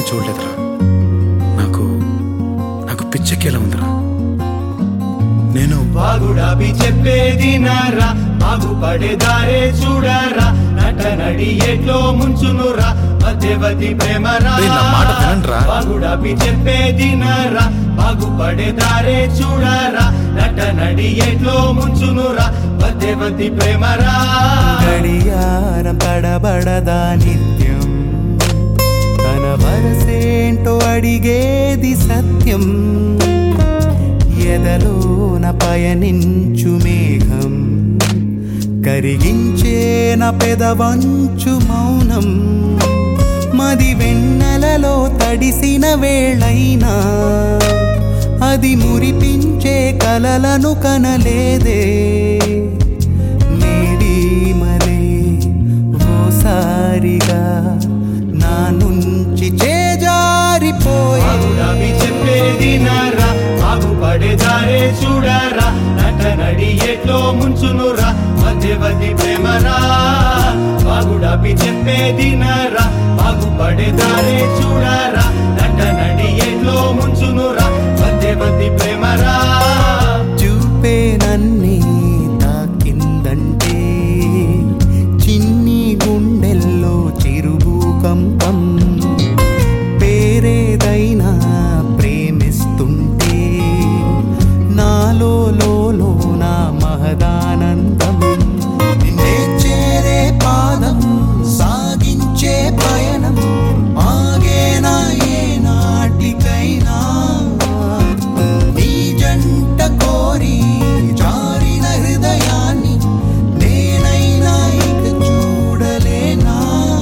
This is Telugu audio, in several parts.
చూడలేదురా నాకు నాకు పిచ్చెక్కేలా ఉందిరా నేను బాగుడాబి చెప్పేది నారా బాగుపడే దారే చూడరా నట నడి ఎట్లో ముంచునురా మధ్యవతి ప్రేమరా రేయ్, నా మాట వినండ్రా. బాగుడాబి చెప్పేది నారా బాగుపడే దారే చూడరా నట నడి ఎట్లో ముంచునురా మధ్యవతి ప్రేమరా గడియారం తడబడదా నిత్యం తన వరసేంటో అడిగేది సత్యం ఎదలోన పయనించు మేఘం కరిగించేన పెదవంచు మౌనం మది వెన్నెలలో తడిసిన వేళైనా అది మురిపించే కలలను కనలేదే నేడి మరే ఓసారిగా నా నుంచి చేజారిపోయే బాగుడాబి చెప్పేది నారా బాగుపడే దారే చూడరా నట నడి ఎట్లో ముంచునురా మధ్యవతి ప్రేమరా బాగుడాబి చెప్పేది నారా బాగుపడే దారే చూడరా నట నడి ఎట్లో ముంచునురా మధ్యవతి ప్రేమరా చూపే నన్నే తాకిందంటే చిన్ని గుండెల్లో చిరుభూకంపం పేరేదైనా ప్రేమిస్తుంటే నాలో లోలో నా మహదానందం నిన్నే చేరే పాదం సాగించే పయనం ఆగేనా ఏ నాటికైనా నీ జంట కోరి జారిన హృదయాన్ని నేనైనా ఇక చూడలేనా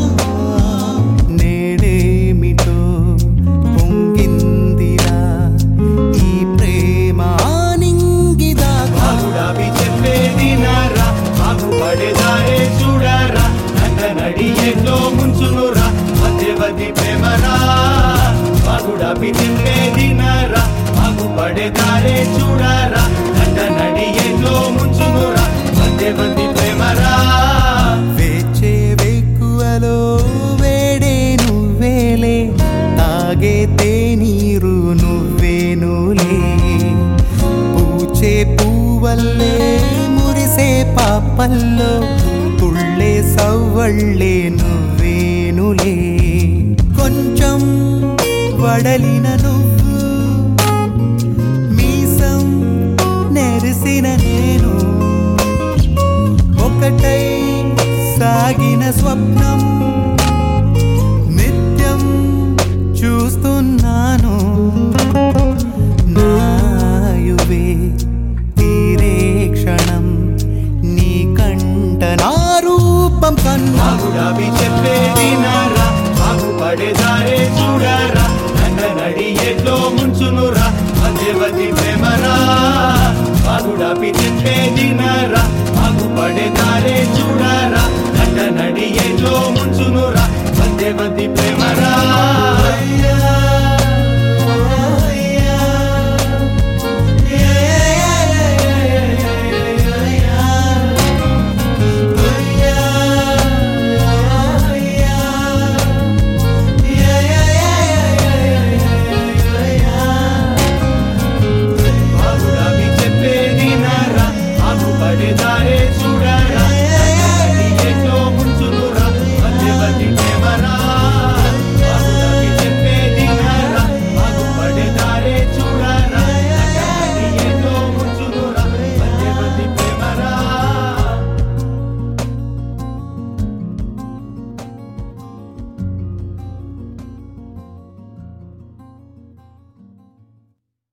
నేడేమిటో పొంగిందిరా ఈ ప్రేమ ఆనింగిదాకా బాగుడాబి చెప్పేది నారా బాగుపడే దారే చూడరా నట నడి ఎట్లో ముంచునురా మధ్యవతి ప్రేమరా బాగుడాబి చెప్పేది నారా బాగుపడే దారే చూడరా నట నడి ఎట్లో ముంచునురా మధ్యవతి ప్రేమరా వేచే వెక్కువలో వేడే నువ్వేలే తాగే తేనీరు నువ్వేనులే పూచే పూవల్లే మురిసే పాపల్లో పుళ్ళే సవ్వళ్ళే నువ్వేనులే కొంచెం వడలిన నువ్వు మీసం నెరిసిన నేను ఒకటై సాగిన స్వప్నం నిత్యం చూస్తున్నాను నాయువే తీరే క్షణం నీ కంట నా రూపం కన్నా బాగుడాబి చెప్పేది నారా బాగుపడే దారే చూడరా నట నడి ఎట్లో ముంచునురా మధ్యవతి ప్రేమరా బాగుడాబి చెప్పేది నారా బాగుపడే దారే చూడరా నట నడి ఎట్లో ముంచునురా మధ్యవతి ప్రేమరా